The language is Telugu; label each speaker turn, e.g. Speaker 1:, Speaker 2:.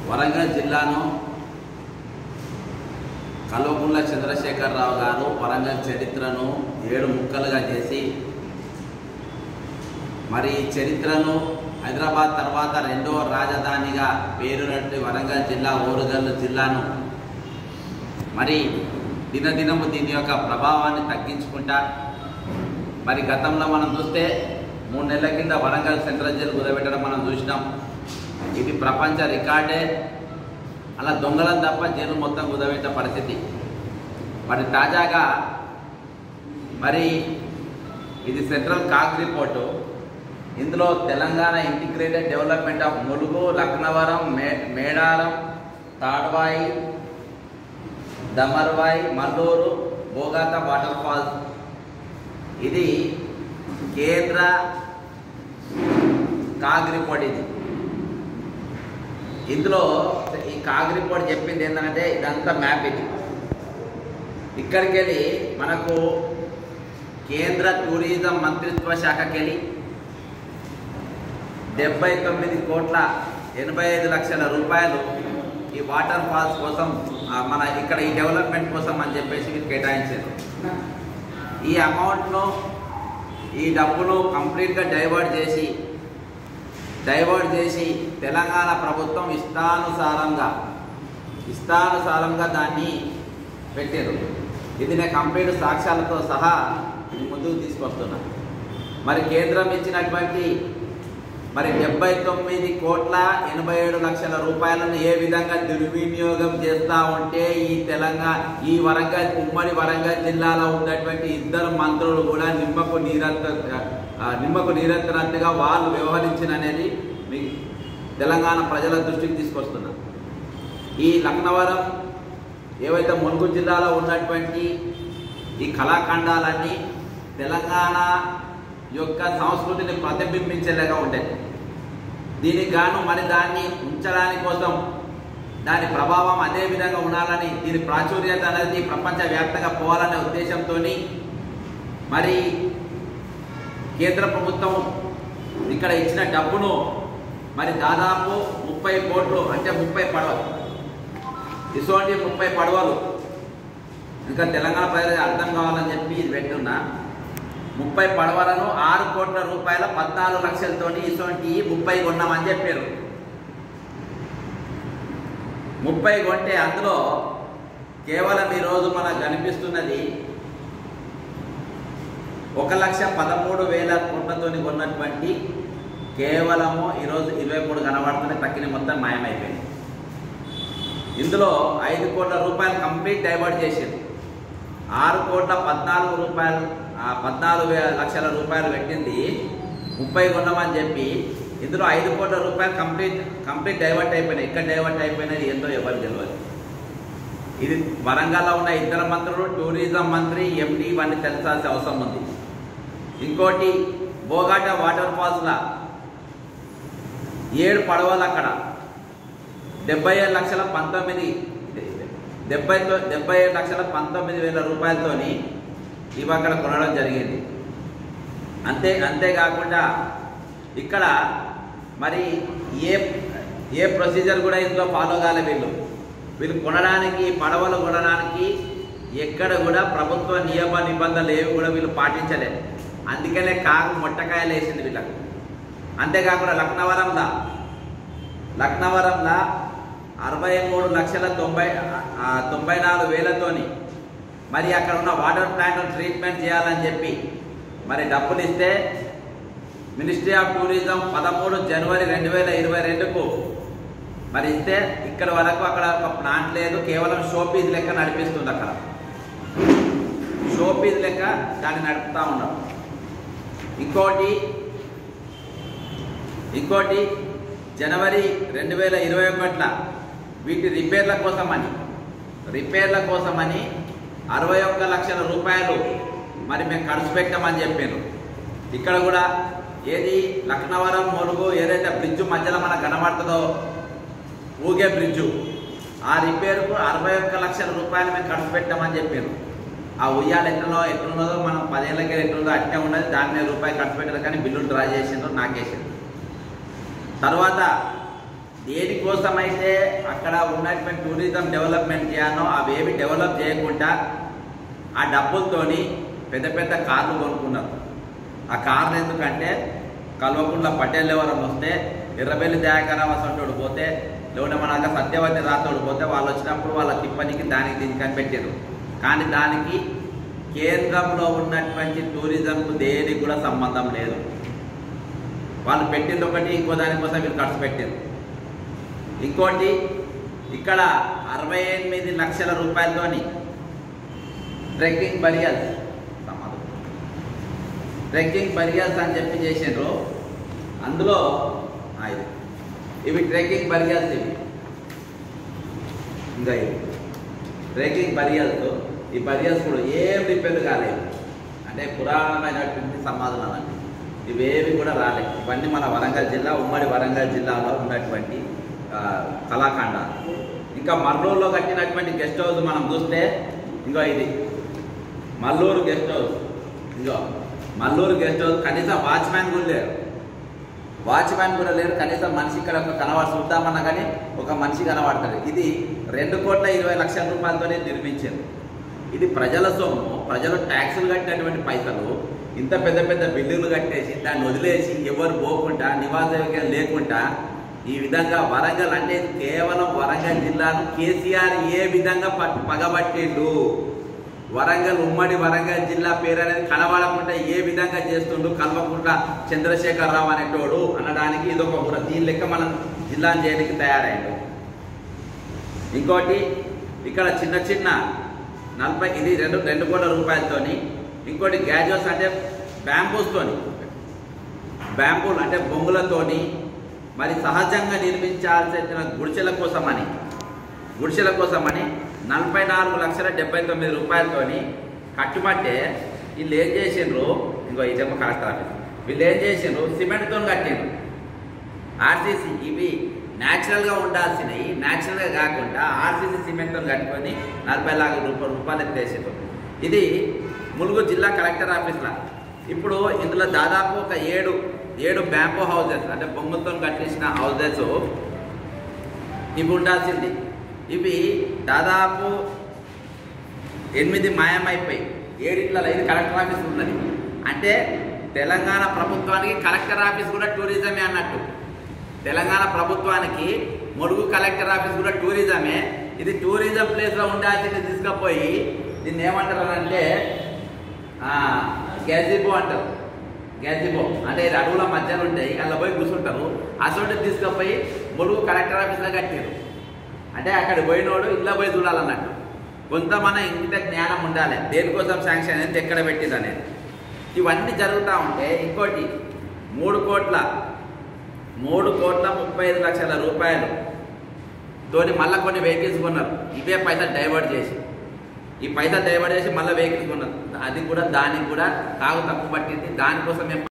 Speaker 1: వరంగల్ జిల్లాను కల్వకుంట్ల చంద్రశేఖరరావు గారు వరంగల్ చరిత్రను ఏడు ముక్కలుగా చేసి మరి ఈ చరిత్రను హైదరాబాద్ తర్వాత రెండో రాజధానిగా పేరునట్టు వరంగల్ జిల్లా ఓరుగల్లు జిల్లాను మరి దినదినము దీని యొక్క ప్రభావాన్ని తగ్గించుకుంటా మరి గతంలో మనం చూస్తే మూడు నెలల కింద వరంగల్ సెంట్రల్ జైలు కుదబెట్టడం మనం చూసినాం ఇది ప్రపంచ రికార్డే అలా దొంగలను తప్ప జైలు మొత్తం కుదబెట్టే పరిస్థితి మరి తాజాగా మరి ఇది సెంట్రల్ కాగ్ రిపోర్టు ఇందులో Telangana integrated development of Mulugu Laknavaram మే మేడారం తాడ్వాయి దమర్వాయి మల్లూరు బోగాత వాటర్ ఫాల్స్ ఇది కేంద్ర కాగ్ రిపోర్ట్ ఇది ఇందులో ఈ కాగ్ రిపోర్ట్ చెప్పింది ఏంటంటే ఇదంతా మ్యాప్ ఇది ఇక్కడికి వెళ్ళి మనకు కేంద్ర టూరిజం మంత్రిత్వ శాఖకి వెళ్ళి డెబ్బై తొమ్మిది కోట్ల ఎనభై ఐదు లక్షల రూపాయలు ఈ వాటర్ ఫాల్స్ కోసం ఆ, మన ఇక్కడ ఈ డెవలప్మెంట్ కోసం అని చెప్పేసి మీరు కేటాయించారు ఈ అమౌంట్ను ఈ డబ్బును కంప్లీట్గా డైవర్ట్ చేసి డైవర్ట్ చేసి తెలంగాణ ప్రభుత్వం ఇష్టానుసారంగా ఇష్టానుసారంగా దాన్ని పెట్టారు ఇది నేను కంప్లీట్ సాక్ష్యాలతో సహా మీ ముందుకు తీసుకొస్తున్నా మరి కేంద్రం ఇచ్చినటువంటి మరి డెబ్బై తొమ్మిది కోట్ల ఎనభై ఏడు లక్షల రూపాయలను ఏ విధంగా దుర్వినియోగం చేస్తూ ఉంటే ఈ తెలంగాణ ఈ వరంగల్ ఉమ్మడి వరంగల్ జిల్లాలో ఉన్నటువంటి ఇద్దరు మంత్రులు కూడా నిమ్మకు నీరంత ఆ, నిమ్మకు నీరెత్తనట్టుగా వాళ్ళు వ్యవహరించిన అనేది మీ తెలంగాణ ప్రజల దృష్టికి తీసుకొస్తున్నా ఈ లక్నవరం ఏవైతే ములుగు జిల్లాలో ఉన్నటువంటి ఈ కళాఖండాలన్నీ తెలంగాణ యొక్క సంస్కృతిని ప్రతిబింబించేలాగా ఉంటాయి దీనికి గాను మరి దాన్ని ఉంచడానికి కోసం దాని ప్రభావం అదే విధంగా ఉండాలని దీని ప్రాచుర్యత అనేది ప్రపంచవ్యాప్తంగా పోవాలనే ఉద్దేశంతో మరి కేంద్ర ప్రభుత్వం ఇక్కడ ఇచ్చిన డబ్బును మరి దాదాపు ముప్పై కోట్లు అంటే ముప్పై పడవలు ఇటువంటి ముప్పై పడవలు ఇంకా తెలంగాణ ప్రజలకు అర్థం కావాలని చెప్పి ఇది పెట్టున్నా ముప్పై పడవలను ఆరు కోట్ల రూపాయల పద్నాలుగు లక్షలతోని ఇటువంటి ముప్పై కొన్నామని చెప్పారు ముప్పై కొంటే అందులో కేవలం ఈరోజు మనకు కనిపిస్తున్నది ఒక లక్ష పదమూడు వేల కోట్లతోని కొన్నటువంటి కేవలము ఈరోజు ఇరవై మూడు కనబడుతున్న తక్కిన మొత్తం మాయమైపోయింది ఇందులో ఐదు కోట్ల రూపాయలు కంప్లీట్ డైవర్ట్ చేసారు ఆరు కోట్ల పద్నాలుగు రూపాయలు ఆ పద్నాలుగు వేల లక్షల రూపాయలు పెట్టింది ముప్పై కొన్నామని చెప్పి ఇందులో ఐదు కోట్ల రూపాయలు కంప్లీట్ కంప్లీట్ డైవర్ట్ అయిపోయినాయి ఎక్కడ డైవర్ట్ అయిపోయినది ఏంటో ఎవరు తెలియదు ఇది వరంగల్లో ఉన్న ఇద్దరు మంత్రులు టూరిజం మంత్రి ఎండి ఇవన్నీ తెలిసాల్సిన అవసరం ఉంది ఇంకోటి బోగాట వాటర్ ఫాల్స్లా ఏడు పడవలు అక్కడ డెబ్బై ఏడు లక్షల పంతొమ్మిది డెబ్బై తొ- డెబ్బై ఏడు లక్షల పంతొమ్మిది వేల రూపాయలతోని ఇవి అక్కడ కొనడం జరిగింది అంతే అంతేకాకుండా ఇక్కడ మరి ఏ ఏ ప్రొసీజర్ కూడా ఇందులో ఫాలో కాలే వీళ్ళు వీళ్ళు కొనడానికి పడవలు కొనడానికి ఎక్కడ కూడా ప్రభుత్వ నియమ నిబంధనలు ఏవి కూడా వీళ్ళు పాటించలేదు అందుకనే కాగు మొట్టకాయలు వేసింది వీళ్ళకు అంతేకాకుండా లక్నవరంలో లక్నవరంలో అరవై మూడు లక్షల తొంభై ఆ, తొంభై నాలుగు వేలతోని మరి అక్కడ ఉన్న వాటర్ ప్లాంట్ ట్రీట్మెంట్ చేయాలని చెప్పి మరి డబ్బులు ఇస్తే మినిస్ట్రీ ఆఫ్ టూరిజం పదమూడు జనవరి రెండు వేల ఇరవై రెండుకు మరి ఇస్తే ఇక్కడ వరకు అక్కడ ఒక ప్లాంట్ లేదు కేవలం షోపీస్ లెక్క నడిపిస్తుంది అక్కడ షోపీస్ లెక్క దాన్ని నడుపుతా ఉన్నాం ఇంకోటి ఇంకోటి జనవరి రెండు వేల ఇరవై ఒకటిల వీటి రిపేర్ల కోసమని రిపేర్ల కోసమని అరవై ఒక్క లక్షల రూపాయలు మరి మేము ఖర్చు పెట్టామని చెప్పాను ఇక్కడ కూడా ఏది లక్నవరం ములుగు ఏదైతే బ్రిడ్జ్ మధ్యలో మనకు కనబడుతుందో ఊగే బ్రిడ్జు ఆ రిపేర్కు అరవై ఒక్క లక్షల రూపాయలు మేము ఖర్చు పెట్టామని చెప్పాను ఆ ఉయ్యాలు ఎట్లనో ఎట్లున్నదో మనం పదేళ్ళకి ఎట్లుందో అట్టే ఉన్నది దాని మీద రూపాయి ఖర్చు పెట్టారు కానీ బిల్లులు డ్రా చేసిండ్రు నాకేసిండ్రు తర్వాత దేనికోసమైతే అక్కడ ఉన్నటువంటి టూరిజం డెవలప్మెంట్ చేయాలో అవేవి డెవలప్ చేయకుండా ఆ డబ్బులతోని పెద్ద పెద్ద కార్లు కొనుక్కున్నారు ఆ కార్లు ఎందుకంటే కల్వకుంట్ల పటేల్ ఎవరైనా వస్తే ఎర్రబెల్లి దయాకరావు అసంటోడు పోతే లేకుంటే మన అక్కడ సత్యవతి రాతోడు పోతే వాళ్ళు వచ్చినప్పుడు వాళ్ళ తిప్పనికి దానికి దీనికి అని పెట్టారు కానీ దానికి కేంద్రంలో ఉన్నటువంటి టూరిజంకు దేనికి కూడా సంబంధం లేదు వాళ్ళు పెట్టింది ఒకటి ఇంకో దానికోసం వీళ్ళు ఖర్చు పెట్టారు ఇంకోటి ఇక్కడ అరవై ఎనిమిది లక్షల రూపాయలతోని ట్రెక్కింగ్ బరియల్స్ సమాధం ట్రెక్కింగ్ బరియల్స్ అని చెప్పి చేసిండ్రు అందులో ఆ, ఇది ఇవి ట్రెక్కింగ్ బరియల్స్ ఇవి ఇంకా ఇవి ట్రెక్కింగ్ బరియల్స్ ఈ బరియల్స్ కూడా ఏం రిపేర్ కాలేదు అంటే పురాణమైనటువంటి సమాధులు అన్నట్టు ఇవేవి కూడా రాలేదు ఇవన్నీ మన వరంగల్ జిల్లా ఉమ్మడి వరంగల్ జిల్లాలో ఉన్నటువంటి ఆ, కళాఖండాలు ఇంకా మర్రూరులో కట్టినటువంటి గెస్ట్ హౌస్ మనం చూస్తే ఇంకో ఇది మల్లూరు గెస్ట్ హౌస్ ఇంకో మల్లూరు గెస్ట్ హౌస్ కనీసం వాచ్మ్యాన్ కూడా లేరు వాచ్మ్యాన్ కూడా లేరు కనీసం మనిషి ఇక్కడ ఒక కనబడి చూద్దామన్నా కానీ ఒక మనిషి కనబడతాడు ఇది రెండు కోట్ల ఇరవై లక్షల రూపాయలతోనే నిర్మించారు ఇది ప్రజల సొమ్ము ప్రజలు ట్యాక్సులు కట్టినటువంటి పైసలు ఇంత పెద్ద పెద్ద బిల్డింగ్లు కట్టేసి దాన్ని వదిలేసి ఎవరు పోకుండా నివాస యోగ్యం లేకుండా ఈ విధంగా వరంగల్ అంటే ఇది కేవలం వరంగల్ జిల్లాను కేసీఆర్ ఏ విధంగా పట్- పగబట్టిండు వరంగల్ ఉమ్మడి వరంగల్ జిల్లా పేరు అనేది కనబడకుండా ఏ విధంగా చేస్తుండు కల్వకుంట్ల చంద్రశేఖరరావు అనేటోడు అనడానికి ఇదొక కూడా దీని లెక్క మనం జిల్లాను చేయడానికి తయారైండు ఇంకోటి ఇక్కడ చిన్న చిన్న నలభై ఇది రెండు రెండు కోట్ల రూపాయలతోని ఇంకోటి గ్యాజోస్ అంటే బ్యాంబూస్తోని బ్యాంబూలు అంటే బొంగులతోని మరి సహజంగా నిర్మించాల్సిన గుడిసెల కోసమని గుడిసెల కోసమని నలభై నాలుగు లక్షల డెబ్బై తొమ్మిది రూపాయలతోని కట్టుమంటే వీళ్ళు ఏం చేసిండ్రు ఇంకో ఇదేమో కలెక్టర్ ఆఫీస్ వీళ్ళు ఏం చేసిండ్రు సిమెంట్తో కట్టిండ్రు ఆర్సీసీ ఇవి న్యాచురల్గా ఉండాల్సినవి న్యాచురల్గా కాకుండా ఆర్సీసీ సిమెంట్తో కట్టుకొని నలభై లాఖ రూపాయలు రూపాయలు ఎత్తేసారు ఇది ములుగు జిల్లా కలెక్టర్ ఆఫీస్లో ఇప్పుడు ఇందులో దాదాపు ఒక ఏడు ఏడు బ్యాంబో హౌజెస్ అంటే బొమ్మలతో కట్టించిన హౌజెస్ ఇవి ఉండాల్సింది ఇవి దాదాపు ఎనిమిది మాయమైపోయి ఏడిట్ల ఇది కలెక్టర్ ఆఫీస్ ఉన్నది అంటే తెలంగాణ ప్రభుత్వానికి కలెక్టర్ ఆఫీస్ కూడా టూరిజమే అన్నట్టు తెలంగాణ ప్రభుత్వానికి మురుగు కలెక్టర్ ఆఫీస్ కూడా టూరిజమే ఇది టూరిజం ప్లేస్లో ఉండాల్సింది తీసుకుపోయి దీన్ని ఏమంటారు అంటే గెజిబో అంటారు గెజిబో అంటే ఇది అడవుల మధ్యలో ఉంటాయి అలా పోయి కూర్చుంటారు అసలు తీసుకుపోయి మురుగు కలెక్టర్ ఆఫీస్లో కట్టారు అంటే అక్కడ పోయినోడు ఇళ్ళ పోయి చూడాలన్నట్టు కొంత మన ఇంత జ్ఞానం ఉండాలి దేనికోసం శాంక్షన్ అనేది ఎక్కడ పెట్టింది అనేది ఇవన్నీ జరుగుతూ ఉంటే ఇంకోటి మూడు కోట్ల మూడు కోట్ల ముప్పై ఐదు లక్షల రూపాయలు తోని మళ్ళీ కొన్ని వెహికల్స్ కొన్నారు ఇవే పైసలు డైవర్ట్ చేసి ఈ పైసలు డైవర్ట్ చేసి మళ్ళీ వెహికల్స్ కొన్నారు అది కూడా దానికి కూడా కాగు తక్కువ పట్టింది దానికోసం మేము